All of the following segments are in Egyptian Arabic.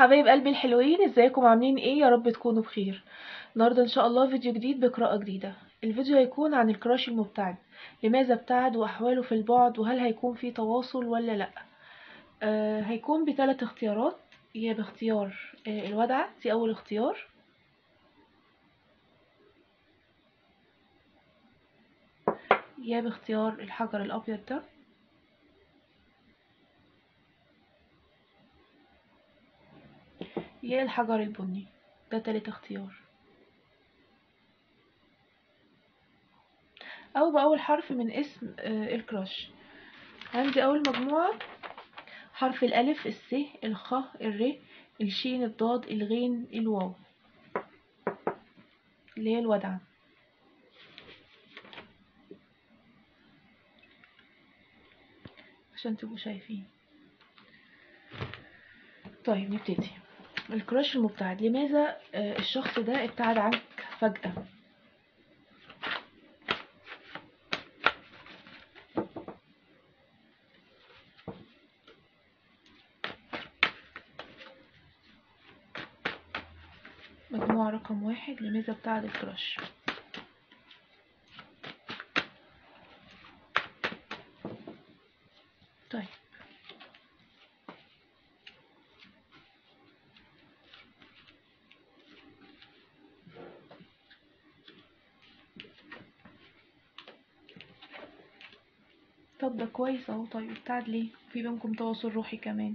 حبايب قلبي الحلوين ازيكم عاملين ايه يا رب تكونوا بخير النهارده ان شاء الله فيديو جديد بقراءة جديدة الفيديو هيكون عن الكراش المبتعد لماذا ابتعد واحواله في البعد وهل هيكون في تواصل ولا لا آه هيكون بثلاث اختيارات يا باختيار آه الودعة دي اول اختيار يا باختيار الحجر الابيض ده يا الحجر البني ده تالت اختيار او باول حرف من اسم آه الكراش عندي اول مجموعة حرف الالف الس الخ الر الشين الضاد الغين الواو اللي هي الودعة عشان تبقوا شايفين طيب نبتدي الكراش المبتعد لماذا الشخص ده ابتعد عنك فجأة مجموعة رقم واحد لماذا ابتعد الكراش طيب طب ده كويس اهو طيب ابتعد ليه في بينكم تواصل روحي كمان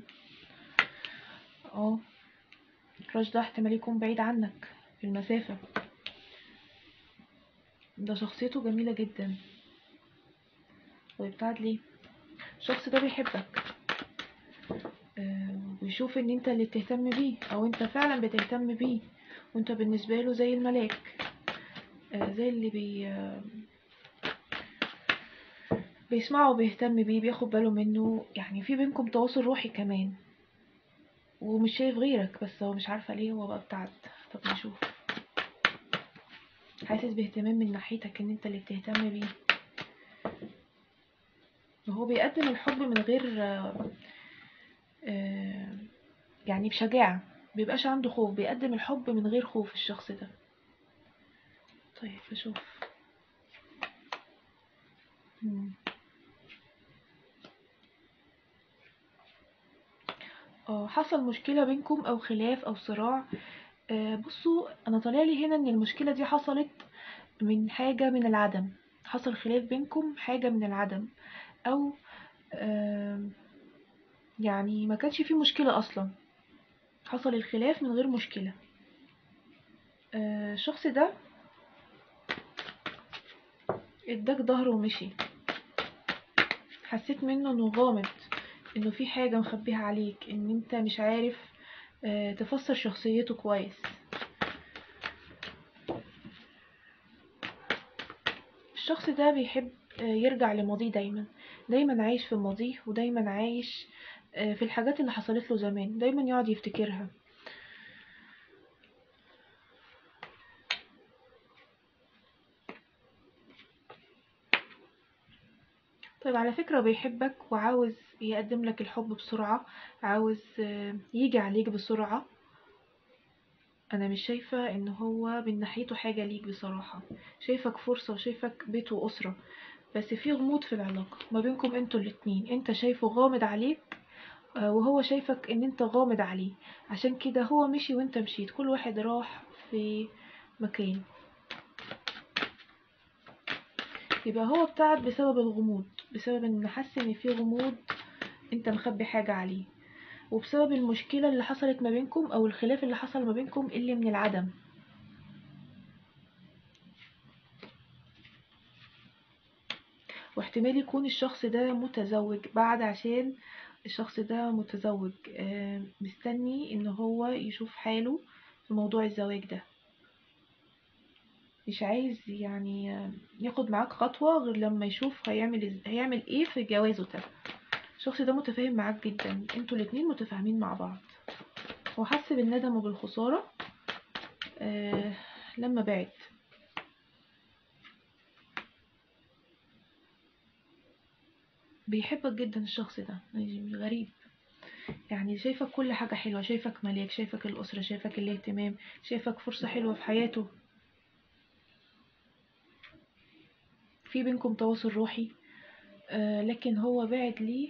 اه الكراش ده احتمال يكون بعيد عنك في المسافة ده شخصيته جميلة جدا وابتعد ليه الشخص ده بيحبك آه ويشوف ان انت اللي بتهتم بيه او انت فعلا بتهتم بيه وانت بالنسبة له زي الملاك آه زي اللي بي آه بيسمعه وبيهتم بيه بياخد باله منه يعني في بينكم تواصل روحي كمان ومش شايف غيرك بس هو مش عارفة ليه هو بقى ابتعد طب نشوف حاسس باهتمام من ناحيتك ان انت اللي بتهتم بيه وهو بيقدم الحب من غير يعني بشجاعة بيبقاش عنده خوف بيقدم الحب من غير خوف الشخص ده طيب اشوف اه حصل مشكلة بينكم او خلاف او صراع آه بصوا انا طالع لي هنا ان المشكلة دي حصلت من حاجة من العدم حصل خلاف بينكم حاجة من العدم او آه يعني ما كانش فيه مشكلة اصلا حصل الخلاف من غير مشكلة آه الشخص ده اداك ظهره ومشي حسيت منه انه غامض انه في حاجة مخبيها عليك ان انت مش عارف اه تفسر شخصيته كويس الشخص ده بيحب اه يرجع لماضيه دايما دايما عايش في ماضيه ودايما عايش اه في الحاجات اللي حصلت له زمان دايما يقعد يفتكرها طيب على فكرة بيحبك وعاوز يقدم لك الحب بسرعة عاوز يجي عليك بسرعة انا مش شايفة ان هو من ناحيته حاجة ليك بصراحة شايفك فرصة وشايفك بيت واسرة بس في غموض في العلاقة ما بينكم انتوا الاتنين انت شايفه غامض عليك وهو شايفك ان انت غامض عليه عشان كده هو مشي وانت مشيت كل واحد راح في مكان يبقى هو ابتعد بسبب الغموض بسبب ان حس ان في غموض انت مخبي حاجة عليه وبسبب المشكلة اللي حصلت ما بينكم او الخلاف اللي حصل ما بينكم اللي من العدم واحتمال يكون الشخص ده متزوج بعد عشان الشخص ده متزوج مستني ان هو يشوف حاله في موضوع الزواج ده مش عايز يعني ياخد معاك خطوة غير لما يشوف هيعمل هيعمل ايه في جوازه ده الشخص ده متفاهم معاك جدا انتوا الاتنين متفاهمين مع بعض هو حس بالندم وبالخسارة آه لما بعد بيحبك جدا الشخص ده غريب يعني شايفك كل حاجة حلوة شايفك مليك شايفك الأسرة شايفك الاهتمام شايفك فرصة حلوة في حياته في بينكم تواصل روحي آه لكن هو بعد ليه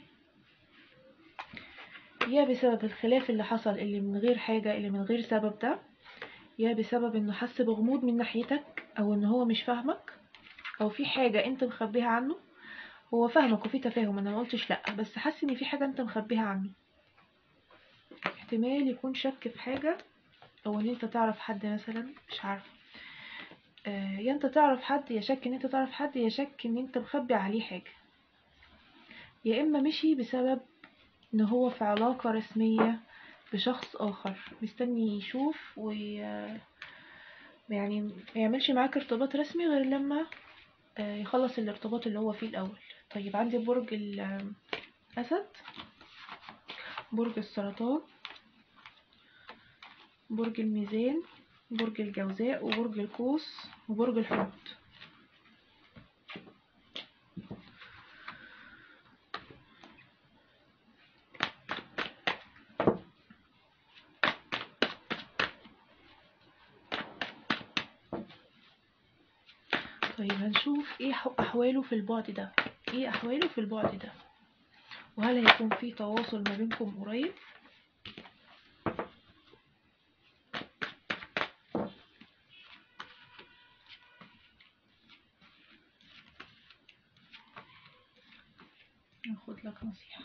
يا بسبب الخلاف اللي حصل اللي من غير حاجة اللي من غير سبب ده يا بسبب انه حس بغموض من ناحيتك او ان هو مش فاهمك او في حاجة انت مخبيها عنه هو فاهمك وفي تفاهم انا ما قلتش لا بس حاسس ان في حاجة انت مخبيها عنه احتمال يكون شك في حاجة او ان انت تعرف حد مثلا مش عارفه آه، يا انت تعرف حد يا شك ان انت تعرف حد يا شك ان انت مخبي عليه حاجة يا اما مشي بسبب ان هو في علاقة رسمية بشخص اخر مستني يشوف وي يعني ما يعملش معاك ارتباط رسمي غير لما آه، يخلص الارتباط اللي هو فيه الاول طيب عندي برج الاسد برج السرطان برج الميزان برج الجوزاء وبرج القوس وبرج الحوت طيب هنشوف ايه ح- احواله في البعد ده ايه احواله في البعد ده وهل هيكون في تواصل ما بينكم قريب ناخد لك نصيحة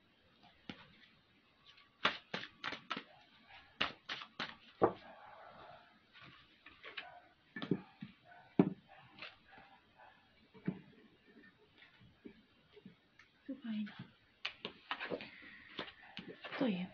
تبقى هنا طيب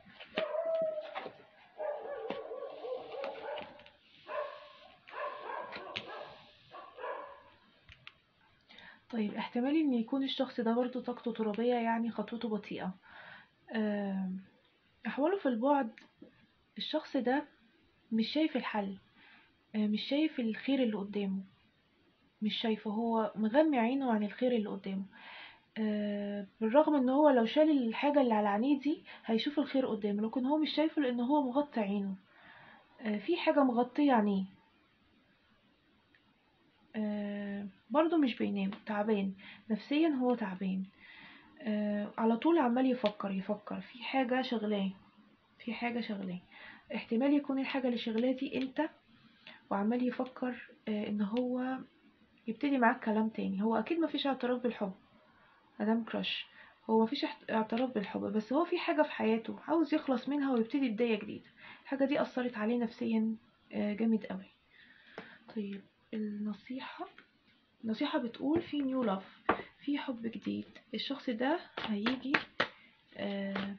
طيب احتمال ان يكون الشخص ده برضه طاقته ترابية يعني خطوته بطيئة آم، احواله في البعد الشخص ده مش شايف الحل آه، مش شايف الخير اللي قدامه مش شايفه هو مغمي عينه عن الخير اللي قدامه آه، بالرغم ان هو لو شال الحاجة اللي على عينيه دي هيشوف الخير قدامه لكن هو مش شايفه لان هو مغطي عينه آه، في حاجة مغطية عينيه آه، برضه مش بينام تعبان نفسيا هو تعبان آه، على طول عمال يفكر يفكر في حاجة شغلاه في حاجة شغلاه احتمال يكون الحاجة اللي شغلاه دي انت وعمال يفكر آه، ان هو يبتدي معاك كلام تاني هو اكيد مفيش اعتراف بالحب مدام كراش هو مفيش احت- اعتراف بالحب بس هو في حاجة في حياته عاوز يخلص منها ويبتدي بداية جديدة الحاجة دي أثرت عليه نفسيا آه، جامد قوي طيب النصيحة النصيحة بتقول في نيو لاف في حب جديد الشخص ده هيجي آه،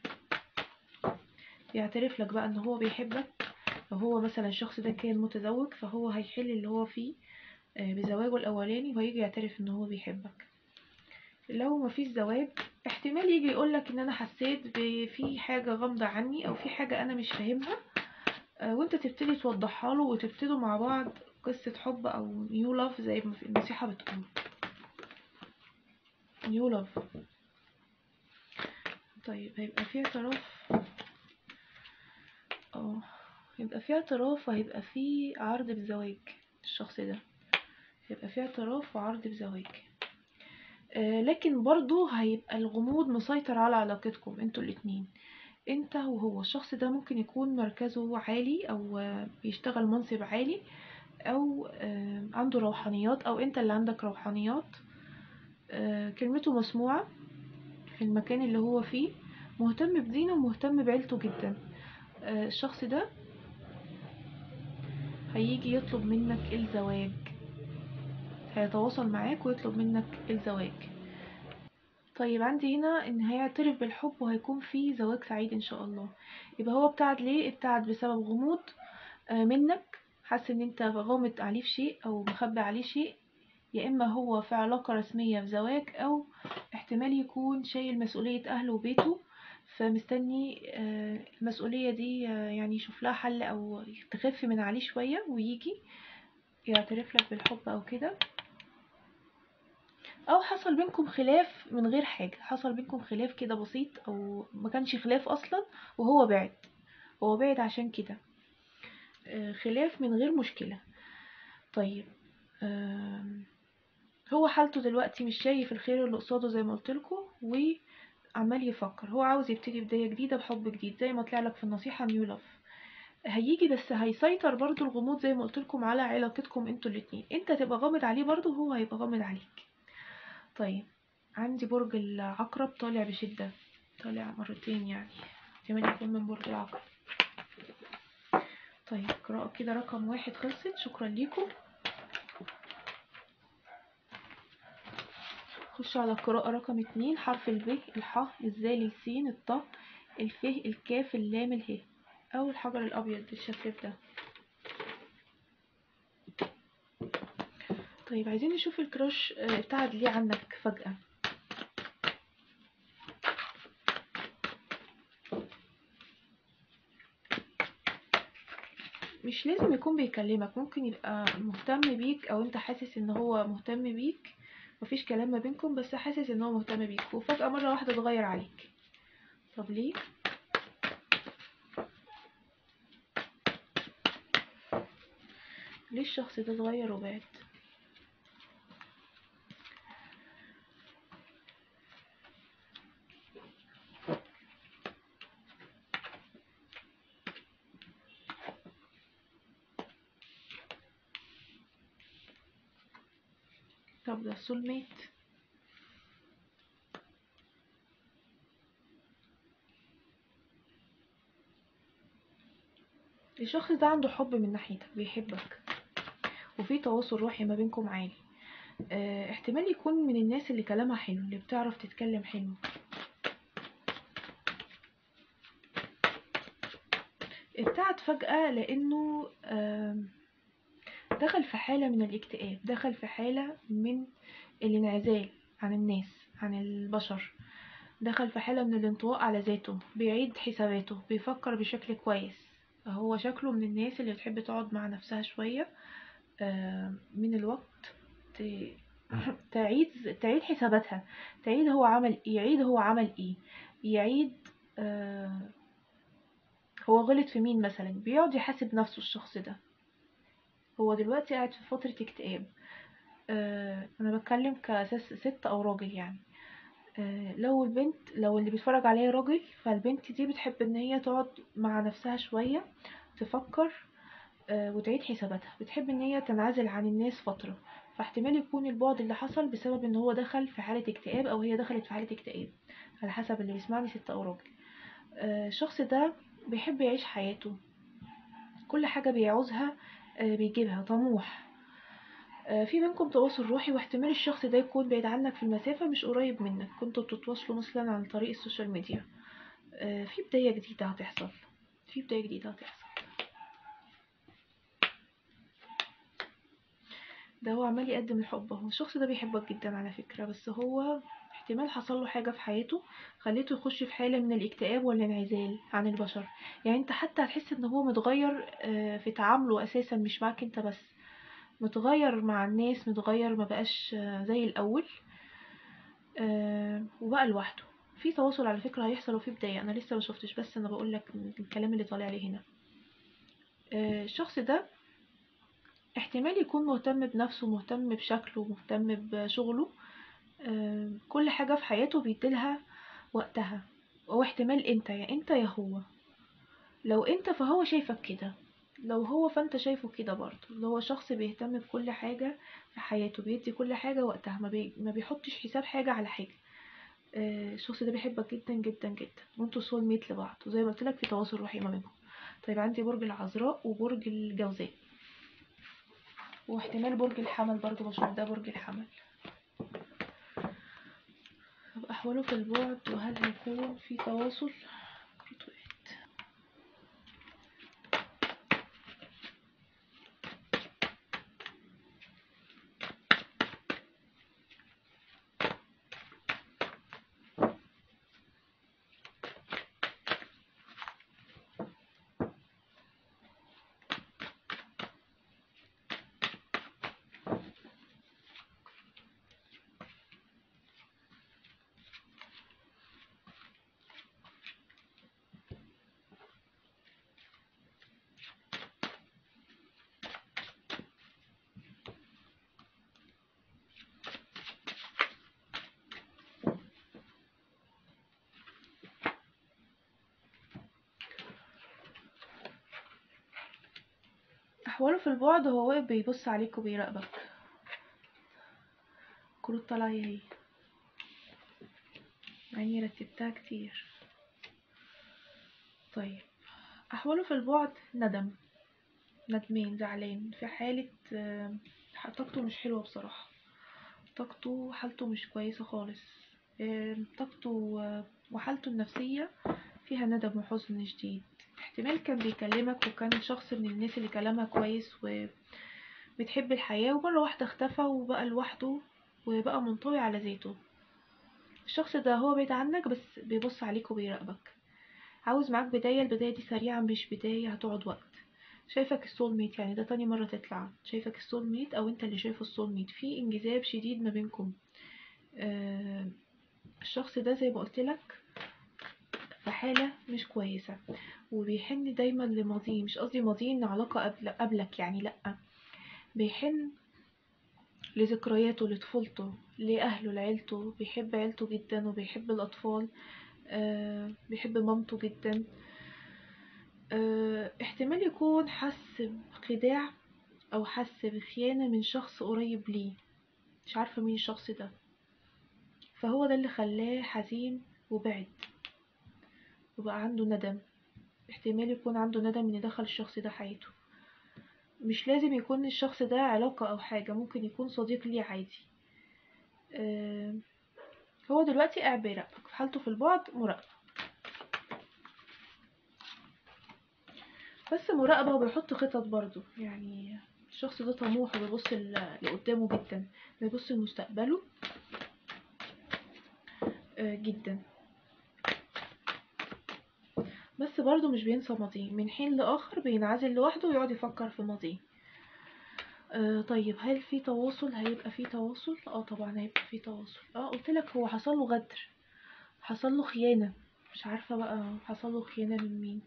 يعترف لك بقى ان هو بيحبك لو هو مثلا الشخص ده كان متزوج فهو هيحل اللي هو فيه آه، بزواجه الاولاني وهيجي يعترف ان هو بيحبك لو مفيش زواج احتمال يجي يقولك ان انا حسيت بفي حاجة غامضة عني او في حاجة انا مش فاهمها آه، وانت تبتدي توضحها له وتبتدوا مع بعض قصة حب او نيو لاف زي ما في النصيحة بتقول نيو لاف طيب هيبقى في اعتراف اه هيبقى في اعتراف وهيبقى في عرض بزواج الشخص ده هيبقى في اعتراف وعرض بزواج آه، لكن برضو هيبقى الغموض مسيطر على علاقتكم انتوا الاتنين انت وهو الشخص ده ممكن يكون مركزه عالي او آه، بيشتغل منصب عالي او آه، عنده روحانيات او انت اللي عندك روحانيات آه، كلمته مسموعة في المكان اللي هو فيه مهتم بدينه ومهتم بعيلته جدا آه، الشخص ده هيجي يطلب منك الزواج هيتواصل معاك ويطلب منك الزواج طيب عندي هنا ان هيعترف بالحب وهيكون في زواج سعيد ان شاء الله يبقى هو ابتعد ليه ابتعد بسبب غموض آه، منك حاسس ان انت غامض عليه في شيء او مخبي عليه شيء يا اما هو في علاقة رسمية في زواج او احتمال يكون شايل مسؤولية اهله وبيته فمستني آه، المسؤولية دي آه، يعني يشوف لها حل او تخف من عليه شوية ويجي يعترف لك بالحب او كده او حصل بينكم خلاف من غير حاجة حصل بينكم خلاف كده بسيط او ما كانش خلاف اصلا وهو بعد هو بعد عشان كده آه، خلاف من غير مشكلة طيب آم، هو حالته دلوقتي مش شايف الخير اللي قصاده زي ما قلتلكوا وعمال يفكر هو عاوز يبتدي بداية جديدة بحب جديد زي ما طلع لك في النصيحة نيو لاف هيجي بس هيسيطر برضو الغموض زي ما قلتلكم على علاقتكم انتوا الاتنين انت تبقى غامض عليه برضو وهو هيبقى غامض عليك طيب عندي برج العقرب طالع بشدة طالع مرتين يعني احتمال يكون من برج العقرب طيب قراءة كده رقم واحد خلصت شكرا ليكم خش على القراءة رقم اتنين حرف الب الحاء الزال السين الطاء الف الكاف اللام اله أو الحجر الأبيض الشفاف ده طيب عايزين نشوف الكراش آه، ابتعد ليه عنك فجأة مش لازم يكون بيكلمك ممكن يبقى مهتم بيك او انت حاسس ان هو مهتم بيك مفيش كلام ما بينكم بس حاسس ان هو مهتم بيك وفجأة مرة واحدة اتغير عليك طب ليه ليه الشخص ده اتغير وبعد طب ده السول ميت الشخص ده عنده حب من ناحيتك بيحبك وفي تواصل روحي ما بينكم عالي اه احتمال يكون من الناس اللي كلامها حلو اللي بتعرف تتكلم حلو ابتعد فجأة لأنه آم، دخل في حالة من الاكتئاب دخل في حالة من الانعزال عن الناس عن البشر دخل في حالة من الانطواء على ذاته بيعيد حساباته بيفكر بشكل كويس هو شكله من الناس اللي بتحب تقعد مع نفسها شوية آه، من الوقت ت- تعيد تعيد حساباتها تعيد هو عمل ايه يعيد هو عمل ايه يعيد آه، هو غلط في مين مثلا بيقعد يحاسب نفسه الشخص ده هو دلوقتي قاعد في فترة اكتئاب آه، انا بتكلم كأساس ست او راجل يعني آه، لو البنت لو اللي بيتفرج عليها راجل فالبنت دي بتحب ان هي تقعد مع نفسها شوية تفكر آه، وتعيد حساباتها بتحب ان هي تنعزل عن الناس فترة فاحتمال يكون البعد اللي حصل بسبب ان هو دخل في حالة اكتئاب او هي دخلت في حالة اكتئاب على حسب اللي بيسمعني ست او راجل آه، الشخص ده بيحب يعيش حياته كل حاجة بيعوزها آه، بيجيبها طموح آه، في بينكم تواصل روحي واحتمال الشخص ده يكون بعيد عنك في المسافة مش قريب منك كنتوا بتتواصلوا مثلا عن طريق السوشيال ميديا آه، في بداية جديدة هتحصل في بداية جديدة هتحصل ده هو عمال يقدم الحب اهو الشخص ده بيحبك جدا على فكرة بس هو احتمال حصل له حاجة في حياته خليته يخش في حالة من الاكتئاب والانعزال عن البشر يعني انت حتى هتحس ان هو متغير آه، في تعامله اساسا مش معاك انت بس متغير مع الناس متغير ما بقاش آه، زي الاول آه، وبقى لوحده في تواصل على فكرة هيحصل وفي بداية انا لسه ما شفتش بس انا بقول لك الكلام اللي طالع لي هنا آه، الشخص ده احتمال يكون مهتم بنفسه مهتم بشكله مهتم بشغله آه، كل حاجة في حياته بيديلها وقتها هو احتمال انت يا انت يا هو لو انت فهو شايفك كده لو هو فانت شايفه كده برضه اللي هو شخص بيهتم بكل حاجة في حياته بيدي كل حاجة وقتها ما, بي... ما بيحطش حساب حاجة على حاجة آه، الشخص ده بيحبك جدا جدا جدا وانتوا سول ميت لبعض وزي ما قلت لك في تواصل روحي ما بينكم طيب عندي برج العذراء وبرج الجوزاء واحتمال برج الحمل برضه بشوف ده برج الحمل طب أحواله في البعد وهل هيكون في تواصل كروتوات احواله في البعد هو واقف بيبص عليك وبيراقبك كروت طالعه اهي يعني رتبتها كتير طيب احواله في البعد ندم ندمان زعلان في حالة آه، طاقته مش حلوة بصراحة طاقته حالته مش كويسة خالص آه، طاقته آه، وحالته النفسية فيها ندم وحزن شديد احتمال كان بيكلمك وكان شخص من الناس اللي كلامها كويس وبتحب الحياة ومرة واحدة اختفى وبقى لوحده وبقى منطوي على ذاته الشخص ده هو بعيد عنك بس بيبص عليك وبيراقبك عاوز معاك بداية البداية دي سريعة مش بداية هتقعد وقت شايفك السول ميت يعني ده تاني مرة تطلع شايفك السول ميت او انت اللي شايفه السول ميت في انجذاب شديد ما بينكم آه الشخص ده زي ما قلت لك في حالة مش كويسة وبيحن دايما لماضيه مش قصدي ماضيه ان علاقة قبل قبلك يعني لأ بيحن لذكرياته لطفولته لأهله لعيلته بيحب عيلته جدا وبيحب الأطفال آه بيحب مامته جدا آه احتمال يكون حس بخداع أو حس بخيانة من شخص قريب ليه مش عارفة مين الشخص ده فهو ده اللي خلاه حزين وبعد وبقى عنده ندم احتمال يكون عنده ندم ان دخل الشخص ده حياته مش لازم يكون الشخص ده علاقة او حاجة ممكن يكون صديق ليه عادي اه هو دلوقتي قاعد بيراقبك في حالته في البعد مراقبة بس مراقبة وبيحط خطط برضو يعني الشخص ده طموح وبيبص لقدامه جدا بيبص لمستقبله اه جدا بس برضه مش بينسى ماضيه من حين لآخر بينعزل لوحده ويقعد يفكر في ماضيه آه طيب هل في تواصل هيبقى في تواصل اه طبعا هيبقى في تواصل اه قلت لك هو حصل له غدر حصل له خيانة مش عارفة بقى حصل له خيانة من مين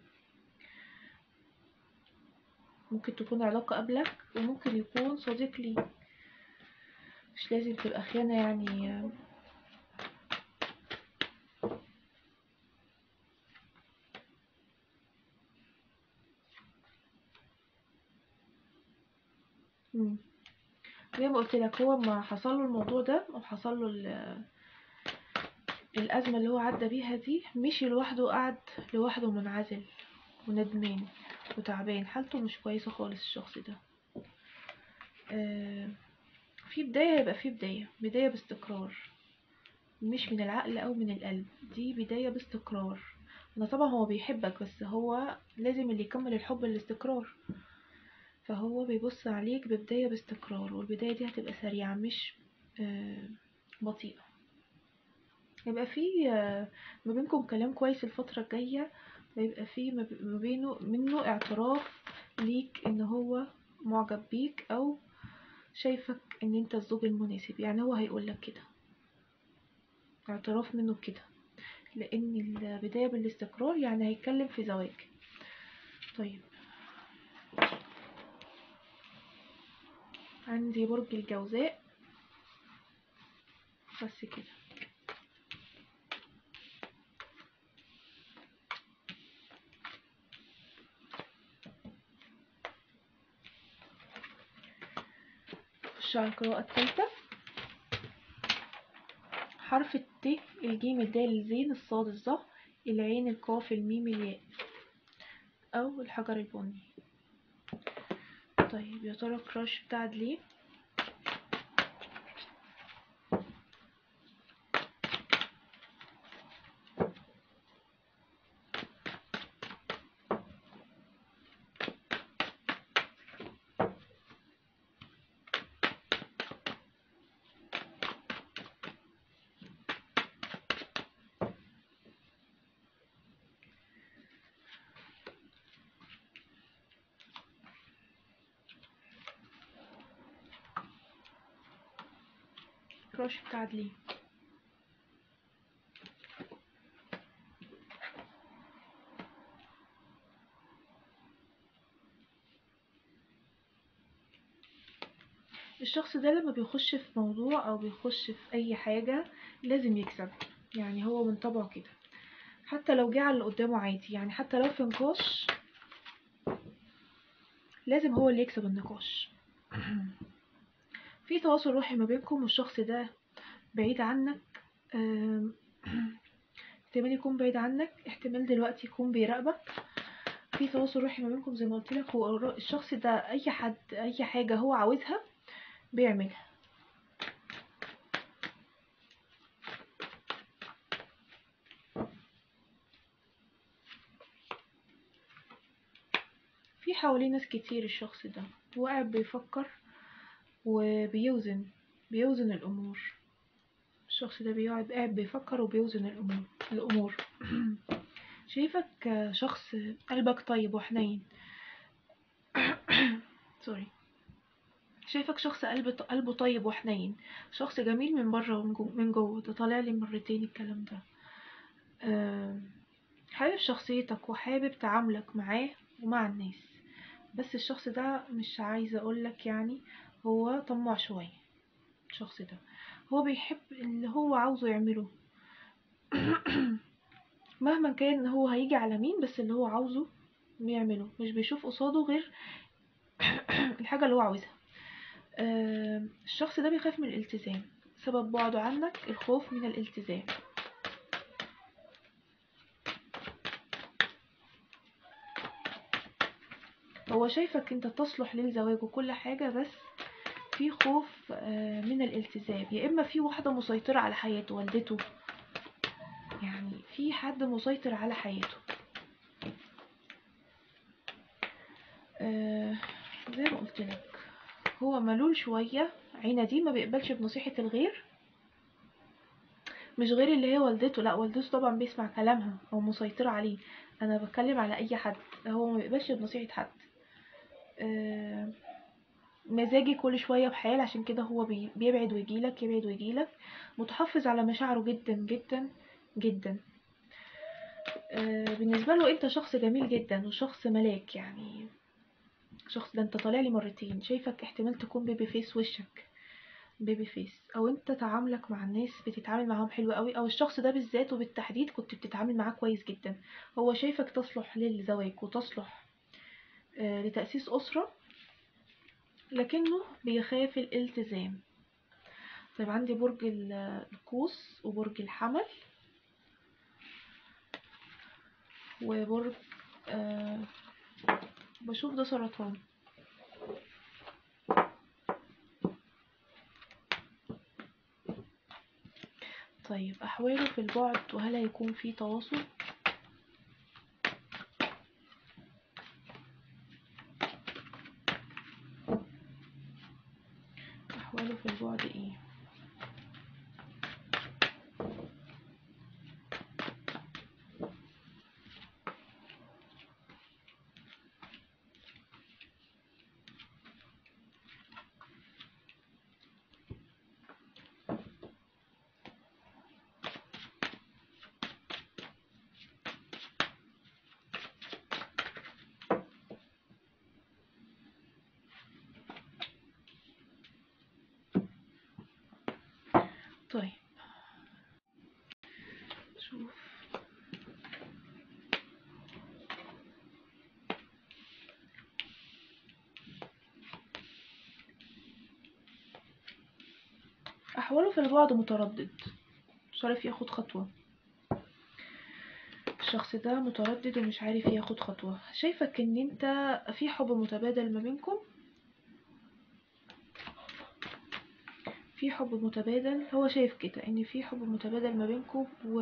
ممكن تكون علاقة قبلك وممكن يكون صديق لي مش لازم تبقى خيانة يعني مم. زي ما قلت لك هو ما حصل له الموضوع ده او حصل له الازمه اللي هو عدى بيها دي مشي لوحده قعد لوحده منعزل وندمان وتعبان حالته مش كويسه خالص الشخص ده آه في بدايه هيبقى في بدايه بدايه باستقرار مش من العقل او من القلب دي بدايه باستقرار انا طبعا هو بيحبك بس هو لازم اللي يكمل الحب الاستقرار فهو بيبص عليك ببداية باستقرار والبداية دي هتبقى سريعة مش بطيئة يبقى في ما بينكم كلام كويس الفترة الجاية ويبقى في ما بينه منه اعتراف ليك ان هو معجب بيك او شايفك ان انت الزوج المناسب يعني هو هيقول لك كده اعتراف منه بكده لان البداية بالاستقرار يعني هيتكلم في زواج طيب عندي برج الجوزاء بس كده خش على القراءة الثالثة حرف الت الجيم الدال الزين الصاد الظه العين القاف الميم الياء أو الحجر البني طيب يا ترى الكراش بتاع ليه الكراش بتاع ليه الشخص ده لما بيخش في موضوع او بيخش في اي حاجة لازم يكسب يعني هو من طبعه كده حتى لو جه على اللي قدامه عادي يعني حتى لو في نقاش لازم هو اللي يكسب النقاش في تواصل روحي ما بينكم والشخص ده بعيد عنك آم، احتمال يكون بعيد عنك احتمال دلوقتي يكون بيراقبك في تواصل روحي ما بينكم زي ما قلت لك هو الشخص ده اي حد اي حاجة هو عاوزها بيعملها في حواليه ناس كتير الشخص ده هو قاعد بيفكر وبيوزن بيوزن الأمور الشخص ده بيقعد قاعد بيفكر وبيوزن الأمور الأمور شايفك شخص قلبك طيب وحنين سوري شايفك شخص قلب قلبه طيب وحنين شخص جميل من بره ومن جو- من جوه ده طالع لي مرتين الكلام ده آم، حابب شخصيتك وحابب تعاملك معاه ومع الناس بس الشخص ده مش عايزة اقولك يعني هو طماع شوية الشخص ده هو بيحب اللي هو عاوزه يعمله مهما كان هو هيجي على مين بس اللي هو عاوزه بيعمله مش بيشوف قصاده غير الحاجة اللي هو عاوزها آم، الشخص ده بيخاف من الالتزام سبب بعده عنك الخوف من الالتزام هو شايفك انت تصلح للزواج وكل حاجة بس في خوف آه، من الالتزام يا اما في واحدة مسيطرة على حياته والدته يعني في حد مسيطر على حياته آه، زي ما قلت لك هو ملول شوية عنادي ما بيقبلش بنصيحة الغير مش غير اللي هي والدته لا والدته طبعا بيسمع كلامها او مسيطرة عليه انا بتكلم على اي حد هو ما بيقبلش بنصيحة حد آه، مزاجي كل شوية بحال عشان كده هو بي- بيبعد ويجيلك يبعد ويجيلك متحفظ على مشاعره جدا جدا جدا آه، بالنسبة له انت شخص جميل جدا وشخص ملاك يعني شخص ده انت طالع لي مرتين شايفك احتمال تكون بيبي فيس وشك بيبي فيس او انت تعاملك مع الناس بتتعامل معاهم حلو قوي او الشخص ده بالذات وبالتحديد كنت بتتعامل معاه كويس جدا هو شايفك تصلح للزواج وتصلح آه، لتأسيس أسرة لكنه بيخاف الالتزام طيب عندي برج ال- القوس وبرج الحمل وبرج آه بشوف ده سرطان طيب أحواله في البعد وهل هيكون في تواصل أحواله في البعد إيه طيب شوف أحواله في البعد متردد مش عارف ياخد خطوة الشخص ده متردد ومش عارف ياخد خطوة شايفك ان انت في حب متبادل ما بينكم في حب متبادل هو شايف كده ان في حب متبادل ما بينكم و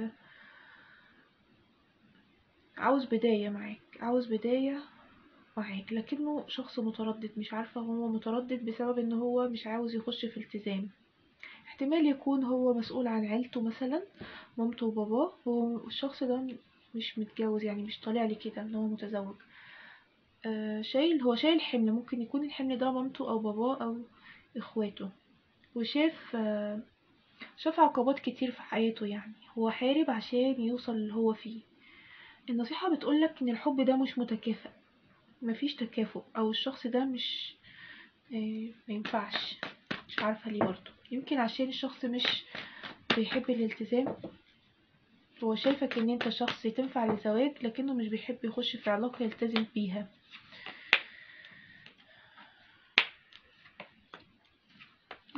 عاوز بداية معاك عاوز بداية معاك لكنه شخص متردد مش عارفة هو متردد بسبب ان هو مش عاوز يخش في التزام احتمال يكون هو مسؤول عن عيلته مثلا مامته وباباه هو الشخص ده مش متجوز يعني مش طالع لي كده ان هو متزوج آه شايل هو شايل حمل ممكن يكون الحمل ده مامته او باباه او اخواته وشاف آه شاف عقبات كتير في حياته يعني هو حارب عشان يوصل اللي هو فيه النصيحة بتقولك ان الحب ده مش متكافئ مفيش تكافؤ او الشخص ده مش آه ما ينفعش مش عارفة ليه برضه يمكن عشان الشخص مش بيحب الالتزام هو شايفك ان انت شخص تنفع للزواج لكنه مش بيحب يخش في علاقة يلتزم بيها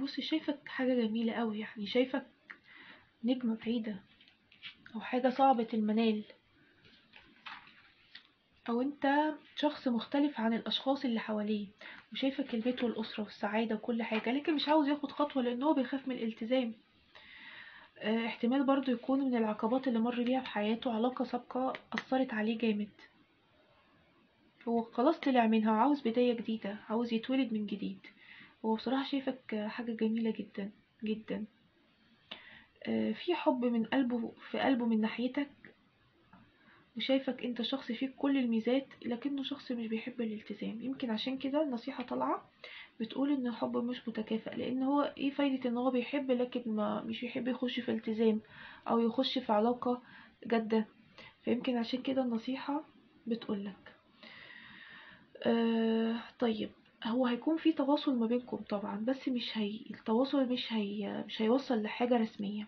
بصي شايفك حاجة جميلة قوي يعني شايفك نجمة بعيدة او حاجة صعبة المنال او انت شخص مختلف عن الاشخاص اللي حواليه وشايفك البيت والاسرة والسعادة وكل حاجة لكن مش عاوز ياخد خطوة لان هو بيخاف من الالتزام اه احتمال برضو يكون من العقبات اللي مر بيها في حياته علاقة سابقة اثرت عليه جامد هو خلاص طلع منها وعاوز بداية جديدة عاوز يتولد من جديد هو بصراحة شايفك حاجة جميلة جدا جدا اه في حب من قلبه في قلبه من ناحيتك وشايفك انت شخص فيك كل الميزات لكنه شخص مش بيحب الالتزام يمكن عشان كده النصيحة طالعة بتقول ان الحب مش متكافئ لان هو ايه فايدة ان هو بيحب لكن ما مش بيحب يخش في التزام او يخش في علاقة جادة فيمكن عشان كده النصيحة بتقولك آه طيب هو هيكون في تواصل ما بينكم طبعا بس مش هي التواصل مش هي مش هيوصل لحاجة رسمية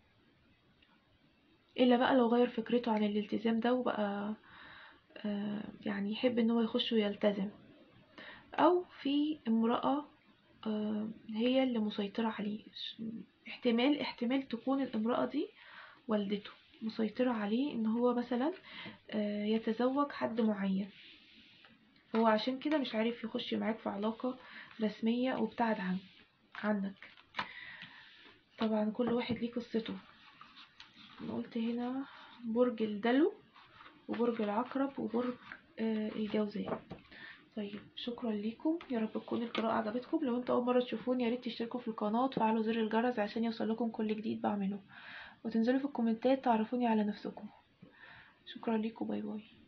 الا بقى لو غير فكرته عن الالتزام ده وبقى آه يعني يحب ان هو يخش ويلتزم او في امرأة آه هي اللي مسيطرة عليه احتمال احتمال تكون الامرأة دي والدته مسيطرة عليه ان هو مثلا آه يتزوج حد معين هو عشان كده مش عارف يخش معاك في علاقة رسمية وابتعد عن عنك طبعا كل واحد ليه قصته انا قلت هنا برج الدلو وبرج العقرب وبرج آه الجوزاء طيب شكرا ليكم يا رب تكون القراءة عجبتكم لو انتوا اول مرة تشوفوني يا ريت تشتركوا في القناة وتفعلوا زر الجرس عشان يوصلكم كل جديد بعمله وتنزلوا في الكومنتات تعرفوني على نفسكم شكرا ليكم باي باي